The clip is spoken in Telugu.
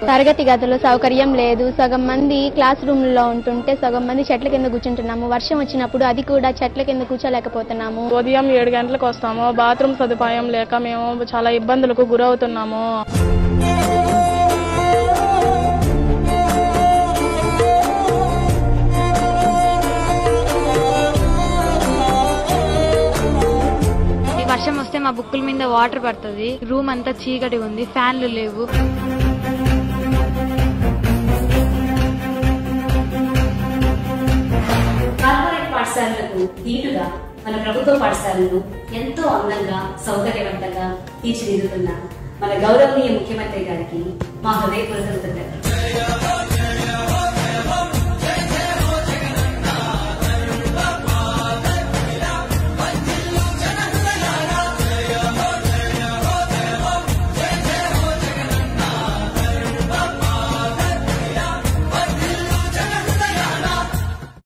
తరగతి గదులు సౌకర్యం లేదు సగం మంది క్లాస్ రూమ్ లో ఉంటుంటే సగం మంది చెట్ల కింద కూర్చుంటున్నాము వర్షం వచ్చినప్పుడు అది కూడా చెట్ల కింద కూర్చోలేకపోతున్నాము ఉదయం ఏడు గంటలకు వస్తాము బాత్రూమ్ సదుపాయం లేక మేము చాలా ఇబ్బందులకు గురవుతున్నాము ఈ వర్షం వస్తే మా బుక్కుల మీద వాటర్ పడుతుంది రూమ్ అంతా చీకటి ఉంది ఫ్యాన్లు లేవు కార్పొరేట్ పాఠశాలలకు దీటుగా మన ప్రభుత్వ పాఠశాలను ఎంతో అందంగా సౌకర్యవంతంగా తీర్చిదిద్దుతున్న మన గౌరవనీయ ముఖ్యమంత్రి గారికి మా హృదయపూర్వక కృతజ్ఞతలు